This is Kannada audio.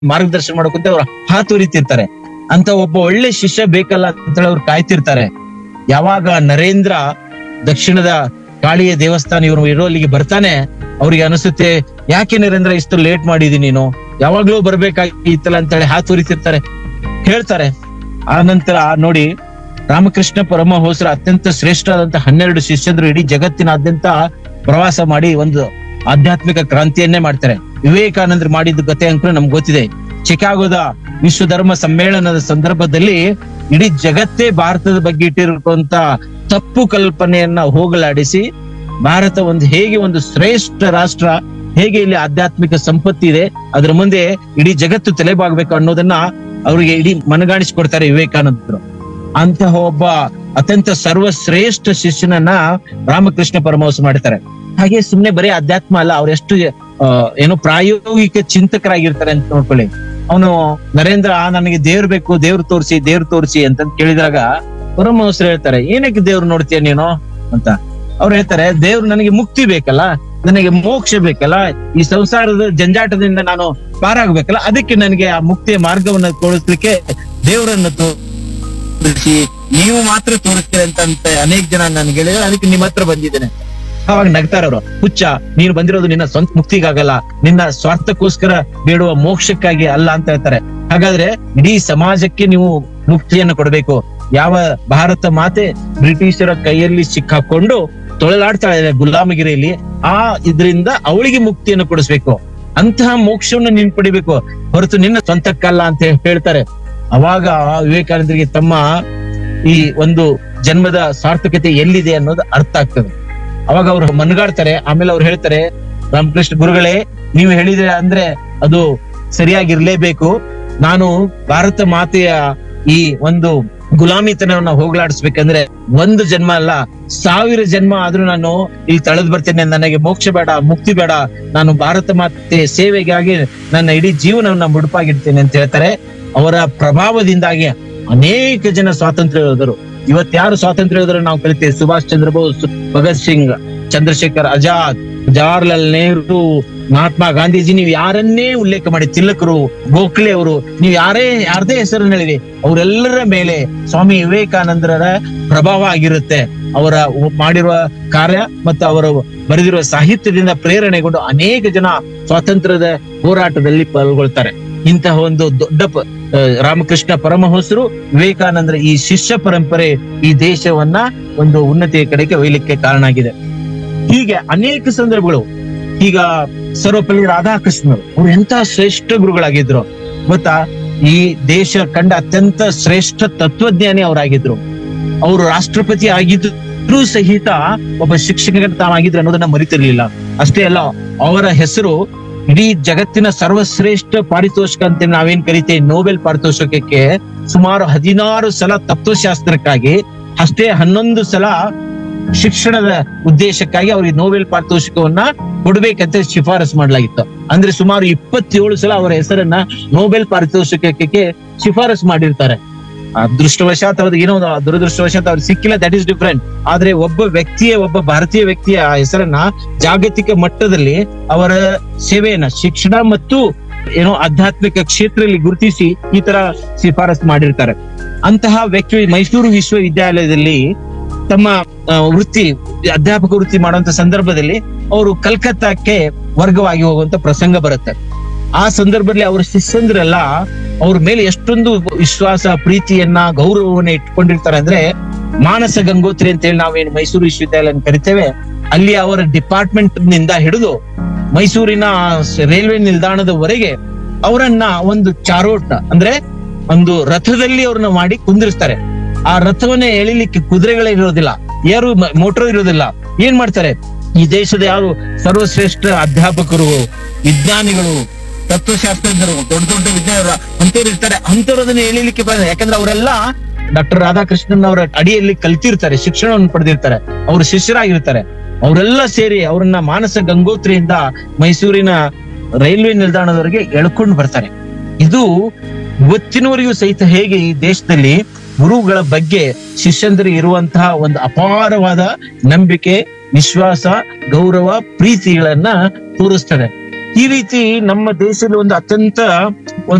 ಮಾರ್ಗದರ್ಶನ ಮಾಡೋಕಂತ ಅವ್ರು ಹಾತೊರಿತಿರ್ತಾರೆ ಅಂತ ಒಬ್ಬ ಒಳ್ಳೆ ಶಿಷ್ಯ ಬೇಕಲ್ಲ ಅಂತೇಳಿ ಅವ್ರು ಕಾಯ್ತಿರ್ತಾರೆ ಯಾವಾಗ ನರೇಂದ್ರ ದಕ್ಷಿಣದ ಕಾಳಿಯ ದೇವಸ್ಥಾನ ಇವರು ಇರೋಲ್ಲಿಗೆ ಬರ್ತಾನೆ ಅವ್ರಿಗೆ ಅನಿಸುತ್ತೆ ಯಾಕೆ ನರೇಂದ್ರ ಇಷ್ಟು ಲೇಟ್ ಮಾಡಿದಿ ನೀನು ಯಾವಾಗ್ಲೂ ಬರ್ಬೇಕಾಗಿತ್ತಲ್ಲ ಅಂತೇಳಿ ಹಾತೊರಿತಿರ್ತಾರೆ ಹೇಳ್ತಾರೆ ಆ ನಂತರ ನೋಡಿ ರಾಮಕೃಷ್ಣ ಪರಮಹಂಸರ ಅತ್ಯಂತ ಶ್ರೇಷ್ಠವಾದಂತ ಹನ್ನೆರಡು ಶಿಷ್ಯಂದ್ರು ಇಡೀ ಜಗತ್ತಿನಾದ್ಯಂತ ಪ್ರವಾಸ ಮಾಡಿ ಒಂದು ಆಧ್ಯಾತ್ಮಿಕ ಕ್ರಾಂತಿಯನ್ನೇ ಮಾಡ್ತಾರೆ ವಿವೇಕಾನಂದರು ಮಾಡಿದ ಕತೆ ಅಂತ ನಮ್ಗೆ ಗೊತ್ತಿದೆ ಚಿಕಾಗೋದ ವಿಶ್ವ ಧರ್ಮ ಸಮ್ಮೇಳನದ ಸಂದರ್ಭದಲ್ಲಿ ಇಡೀ ಜಗತ್ತೇ ಭಾರತದ ಬಗ್ಗೆ ಇಟ್ಟಿರುವಂತ ತಪ್ಪು ಕಲ್ಪನೆಯನ್ನ ಹೋಗಲಾಡಿಸಿ ಭಾರತ ಒಂದು ಹೇಗೆ ಒಂದು ಶ್ರೇಷ್ಠ ರಾಷ್ಟ್ರ ಹೇಗೆ ಇಲ್ಲಿ ಆಧ್ಯಾತ್ಮಿಕ ಸಂಪತ್ತಿ ಇದೆ ಅದ್ರ ಮುಂದೆ ಇಡೀ ಜಗತ್ತು ತಲೆಬಾಗ್ಬೇಕು ಅನ್ನೋದನ್ನ ಅವರಿಗೆ ಇಡೀ ಮನಗಾಣಿಸ್ಕೊಡ್ತಾರೆ ವಿವೇಕಾನಂದರು ಅಂತಹ ಒಬ್ಬ ಅತ್ಯಂತ ಸರ್ವಶ್ರೇಷ್ಠ ಶಿಷ್ಯನನ್ನ ರಾಮಕೃಷ್ಣ ಪರಮಹಂಸ ಮಾಡ್ತಾರೆ ಹಾಗೆ ಸುಮ್ನೆ ಬರೀ ಅಧ್ಯಾತ್ಮ ಅಲ್ಲ ಅವ್ರು ಎಷ್ಟು ಆ, ಏನೋ ಪ್ರಾಯೋಗಿಕ ಚಿಂತಕರಾಗಿರ್ತಾರೆ ಅಂತ ನೋಡ್ಕೊಳ್ಳಿ ಅವನು ನರೇಂದ್ರ ನನಗೆ ದೇವ್ರು ಬೇಕು ದೇವ್ರು ತೋರಿಸಿ ದೇವ್ರು ತೋರಿಸಿ ಅಂತ ಕೇಳಿದಾಗ ಪರಮಹಂಸರು ಹೇಳ್ತಾರೆ ಏನಕ್ಕೆ ದೇವ್ರು ನೋಡ್ತೀಯ ನೀನು ಅಂತ ಅವ್ರು ಹೇಳ್ತಾರೆ ದೇವ್ರು ನನಗೆ ಮುಕ್ತಿ ಬೇಕಲ್ಲ ನನಗೆ ಮೋಕ್ಷ ಬೇಕಲ್ಲ ಈ ಸಂಸಾರದ ಜಂಜಾಟದಿಂದ ನಾನು ಪಾರಾಗ್ಬೇಕಲ್ಲ ಅದಕ್ಕೆ ನನಗೆ ಆ ಮುಕ್ತಿಯ ಮಾರ್ಗವನ್ನ ತೋರಿಸ್ಲಿಕ್ಕೆ ದೇವರನ್ನು ತೋರಿಸಿ ನೀವು ಮಾತ್ರ ತೋರಿಸ್ತೀರ ಅಂತ ಅಂತ ಅನೇಕ ಜನ ನನ್ಗೆ ಹೇಳಿದ್ರೆ ಅದಕ್ಕೆ ನಿಮ್ಮ ಹತ್ರ ಬಂದಿದ್ದೇನೆ ಅವಾಗ ನಗ್ತಾರ ಅವರು ಹುಚ್ಚ ನೀನು ಬಂದಿರೋದು ನಿನ್ನ ಸ್ವಂತ ಮುಕ್ತಿಗಾಗಲ್ಲ ನಿನ್ನ ಸ್ವಾರ್ಥಕ್ಕೋಸ್ಕರ ಬೇಡುವ ಮೋಕ್ಷಕ್ಕಾಗಿ ಅಲ್ಲ ಅಂತ ಹೇಳ್ತಾರೆ ಹಾಗಾದ್ರೆ ಇಡೀ ಸಮಾಜಕ್ಕೆ ನೀವು ಮುಕ್ತಿಯನ್ನು ಕೊಡಬೇಕು ಯಾವ ಭಾರತ ಮಾತೆ ಬ್ರಿಟಿಷರ ಕೈಯಲ್ಲಿ ಸಿಕ್ಕಾಕೊಂಡು ತೊಳಲಾಡ್ತಾಳೆ ಗುಲಾಮಗಿರಿಯಲ್ಲಿ ಆ ಇದರಿಂದ ಅವಳಿಗೆ ಮುಕ್ತಿಯನ್ನು ಕೊಡಿಸ್ಬೇಕು ಅಂತಹ ಮೋಕ್ಷವನ್ನು ನೀನ್ ಪಡಿಬೇಕು ಹೊರತು ನಿನ್ನ ಸ್ವಂತಕ್ಕಲ್ಲ ಅಂತ ಹೇಳ್ತಾರೆ ಅವಾಗ ವಿವೇಕಾನಂದರಿಗೆ ತಮ್ಮ ಈ ಒಂದು ಜನ್ಮದ ಸಾರ್ಥಕತೆ ಎಲ್ಲಿದೆ ಅನ್ನೋದು ಅರ್ಥ ಆಗ್ತದೆ ಅವಾಗ ಅವ್ರು ಮನ್ಗಾಡ್ತಾರೆ ಆಮೇಲೆ ಅವ್ರು ಹೇಳ್ತಾರೆ ರಾಮಕೃಷ್ಣ ಗುರುಗಳೇ ನೀವು ಹೇಳಿದ್ರೆ ಅಂದ್ರೆ ಅದು ಸರಿಯಾಗಿರ್ಲೇಬೇಕು ನಾನು ಭಾರತ ಮಾತೆಯ ಈ ಒಂದು ಗುಲಾಮಿತನವನ್ನ ಹೋಗ್ಲಾಡಿಸ್ಬೇಕಂದ್ರೆ ಒಂದು ಜನ್ಮ ಅಲ್ಲ ಸಾವಿರ ಜನ್ಮ ಆದ್ರೂ ನಾನು ಇಲ್ಲಿ ತಳೆದ್ ಬರ್ತೇನೆ ನನಗೆ ಮೋಕ್ಷ ಬೇಡ ಮುಕ್ತಿ ಬೇಡ ನಾನು ಭಾರತ ಮಾತೆ ಸೇವೆಗಾಗಿ ನನ್ನ ಇಡೀ ಜೀವನವನ್ನ ಮುಡುಪಾಗಿಡ್ತೇನೆ ಅಂತ ಹೇಳ್ತಾರೆ ಅವರ ಪ್ರಭಾವದಿಂದಾಗಿ ಅನೇಕ ಜನ ಸ್ವಾತಂತ್ರ್ಯ ಯೋಧರು ಇವತ್ ಯಾರು ಸ್ವಾತಂತ್ರ್ಯ ಯೋಧರು ನಾವು ಕಲಿತೇವೆ ಸುಭಾಷ್ ಚಂದ್ರ ಬೋಸ್ ಭಗತ್ ಸಿಂಗ್ ಚಂದ್ರಶೇಖರ್ ಆಜಾದ್ ಜವಾಹರ್ಲಾಲ್ ನೆಹರು ಮಹಾತ್ಮ ಗಾಂಧೀಜಿ ನೀವು ಯಾರನ್ನೇ ಉಲ್ಲೇಖ ಮಾಡಿ ತಿಲಕರು ಗೋಖಲೆ ಅವರು ನೀವು ಯಾರೇ ಯಾರದೇ ಹೆಸರನ್ನು ಹೇಳಿರಿ ಅವರೆಲ್ಲರ ಮೇಲೆ ಸ್ವಾಮಿ ವಿವೇಕಾನಂದರ ಪ್ರಭಾವ ಆಗಿರುತ್ತೆ ಅವರ ಮಾಡಿರುವ ಕಾರ್ಯ ಮತ್ತು ಅವರು ಬರೆದಿರುವ ಸಾಹಿತ್ಯದಿಂದ ಪ್ರೇರಣೆಗೊಂಡು ಅನೇಕ ಜನ ಸ್ವಾತಂತ್ರ್ಯದ ಹೋರಾಟದಲ್ಲಿ ಪಾಲ್ಗೊಳ್ತಾರೆ ಇಂತಹ ಒಂದು ದೊಡ್ಡ ಪ- ಆ, ರಾಮಕೃಷ್ಣ ಪರಮಹಂಸರು ವಿವೇಕಾನಂದರ ಈ ಶಿಷ್ಯ ಪರಂಪರೆ ಈ ದೇಶವನ್ನ ಒಂದು ಉನ್ನತಿಯ ಕಡೆಗೆ ಒಯ್ಯಲಿಕ್ಕೆ ಕಾರಣ ಆಗಿದೆ ಹೀಗೆ ಅನೇಕ ಸಂದರ್ಭಗಳು ಈಗ ಸರ್ವಪಲ್ಲಿ ರಾಧಾಕೃಷ್ಣರು ಅವ್ರು ಎಂತ ಶ್ರೇಷ್ಠ ಗುರುಗಳಾಗಿದ್ರು ಗೊತ್ತಾ ಈ ದೇಶ ಕಂಡ ಅತ್ಯಂತ ಶ್ರೇಷ್ಠ ತತ್ವಜ್ಞಾನಿ ಅವರಾಗಿದ್ರು ಅವರು ರಾಷ್ಟ್ರಪತಿ ಆಗಿದ್ರು ಸಹಿತ ಒಬ್ಬ ಶಿಕ್ಷಕ ತಾವಾಗಿದ್ರು ಅನ್ನೋದನ್ನ ಮರಿತಿರ್ಲಿಲ್ಲ ಅಷ್ಟೇ ಅಲ್ಲ ಅವರ ಹೆಸರು ಇಡೀ ಜಗತ್ತಿನ ಸರ್ವಶ್ರೇಷ್ಠ ಪಾರಿತೋಷಿಕ ಅಂತ ನಾವೇನ್ ಕರಿತೇವೆ ನೋಬೆಲ್ ಪಾರಿತೋಷಿಕಕ್ಕೆ ಸುಮಾರು ಹದಿನಾರು ಸಲ ತತ್ವಶಾಸ್ತ್ರಕ್ಕಾಗಿ ಅಷ್ಟೇ ಹನ್ನೊಂದು ಸಲ ಶಿಕ್ಷಣದ ಉದ್ದೇಶಕ್ಕಾಗಿ ಅವರಿಗೆ ನೋಬೆಲ್ ಪಾರಿತೋಷಿಕವನ್ನ ಕೊಡ್ಬೇಕಂತ ಶಿಫಾರಸ್ ಮಾಡಲಾಗಿತ್ತು ಅಂದ್ರೆ ಸುಮಾರು ಇಪ್ಪತ್ತೇಳು ಸಲ ಅವರ ಹೆಸರನ್ನ ನೋಬೆಲ್ ಪಾರಿತೋಷಿಕಕ್ಕೆ ಶಿಫಾರಸ್ ಮಾಡಿರ್ತಾರೆ ಅದೃಷ್ಟವಶಾತ್ ಅವ್ರಿಗೆ ಏನೋ ಒಂದು ದುರದೃಷ್ಟವಶಾತ್ ಅವ್ರಿಗೆ ಸಿಕ್ಕಿಲ್ಲ ದಟ್ ಇಸ್ ಡಿಫ್ರೆಂಟ್ ಆದ್ರೆ ಒಬ್ಬ ವ್ಯಕ್ತಿಯ ಒಬ್ಬ ಭಾರತೀಯ ವ್ಯಕ್ತಿಯ ಹೆಸರನ್ನ ಜಾಗತಿಕ ಮಟ್ಟದಲ್ಲಿ ಅವರ ಸೇವೆಯನ್ನ ಶಿಕ್ಷಣ ಮತ್ತು ಏನೋ ಆಧ್ಯಾತ್ಮಿಕ ಕ್ಷೇತ್ರದಲ್ಲಿ ಗುರುತಿಸಿ ಈ ತರ ಶಿಫಾರಸ್ ಮಾಡಿರ್ತಾರೆ ಅಂತಹ ವ್ಯಕ್ತಿ ಮೈಸೂರು ವಿಶ್ವವಿದ್ಯಾಲಯದಲ್ಲಿ ತಮ್ಮ ಆ, ವೃತ್ತಿ ಅಧ್ಯಾಪಕ ವೃತ್ತಿ ಮಾಡುವಂತ ಸಂದರ್ಭದಲ್ಲಿ ಅವರು ಕಲ್ಕತ್ತಾಕ್ಕೆ ವರ್ಗವಾಗಿ ಹೋಗುವಂತ ಪ್ರಸಂಗ ಬರುತ್ತೆ ಆ ಸಂದರ್ಭದಲ್ಲಿ ಅವರ ಶಿಷ್ಯಂದ್ರೆಲ್ಲ ಅವ್ರ ಮೇಲೆ ಎಷ್ಟೊಂದು ವಿಶ್ವಾಸ ಪ್ರೀತಿಯನ್ನ ಗೌರವವನ್ನ ಇಟ್ಕೊಂಡಿರ್ತಾರೆ ಅಂದ್ರೆ ಮಾನಸ ಗಂಗೋತ್ರಿ ಅಂತ ಹೇಳಿ ನಾವೇನು ಮೈಸೂರು ವಿಶ್ವವಿದ್ಯಾಲಯ ಕರಿತೇವೆ ಅಲ್ಲಿ ಅವರ ಡಿಪಾರ್ಟ್ಮೆಂಟ್ ನಿಂದ ಹಿಡಿದು ಮೈಸೂರಿನ ರೈಲ್ವೆ ನಿಲ್ದಾಣದವರೆಗೆ ಅವರನ್ನ ಒಂದು ಚಾರೋಟ್ ಅಂದ್ರೆ ಒಂದು ರಥದಲ್ಲಿ ಅವ್ರನ್ನ ಮಾಡಿ ಕುಂದಿರಿಸ್ತಾರೆ ಆ ರಥವನ್ನ ಎಳಿಲಿಕ್ಕೆ ಕುದುರೆಗಳೇ ಇರೋದಿಲ್ಲ ಯಾರು ಮೋಟರ್ ಇರೋದಿಲ್ಲ ಏನ್ ಮಾಡ್ತಾರೆ ಈ ದೇಶದ ಯಾರು ಸರ್ವಶ್ರೇಷ್ಠ ಅಧ್ಯಾಪಕರು ವಿಜ್ಞಾನಿಗಳು ತತ್ವಶಾಸ್ತ್ರಜ್ಞರು ದೊಡ್ಡ ದೊಡ್ಡ ವಿಜ್ಞಾನಿಗಳು ಅಂತವ್ರು ಇರ್ತಾರೆ ಅಂತವ್ರು ಅದನ್ನ ಎಳಿಲಿಕ್ಕೆ ಬರಲ್ಲ ಯಾಕಂದ್ರೆ ಅವರೆಲ್ಲ ಡಾಕ್ಟರ್ ರಾಧಾಕೃಷ್ಣನ್ ಅವರ ಅಡಿಯಲ್ಲಿ ಕಲ್ತಿರ್ತಾರೆ ಶಿಕ್ಷಣವನ್ನು ಪಡೆದಿರ್ತಾರೆ ಅವರು ಶಿಷ್ಯರಾಗಿರ್ತಾರೆ ಅವರೆಲ್ಲ ಸೇರಿ ಅವರನ್ನ ಮಾನಸ ಗಂಗೋತ್ರಿಯಿಂದ ಮೈಸೂರಿನ ರೈಲ್ವೆ ನಿಲ್ದಾಣದವರೆಗೆ ಎಳ್ಕೊಂಡು ಬರ್ತಾರೆ ಇದು ಇವತ್ತಿನವರೆಗೂ ಸಹಿತ ಹೇಗೆ ಈ ದೇಶದಲ್ಲಿ ಗುರುಗಳ ಬಗ್ಗೆ ಶಿಷ್ಯಂದರಿಗೆ ಇರುವಂತಹ ಒಂದು ಅಪಾರವಾದ ನಂಬಿಕೆ ವಿಶ್ವಾಸ ಗೌರವ ಪ್ರೀತಿಗಳನ್ನ ತೋರಿಸ್ತದೆ ಈ ರೀತಿ ನಮ್ಮ ದೇಶದಲ್ಲಿ ಒಂದು ಅತ್ಯಂತ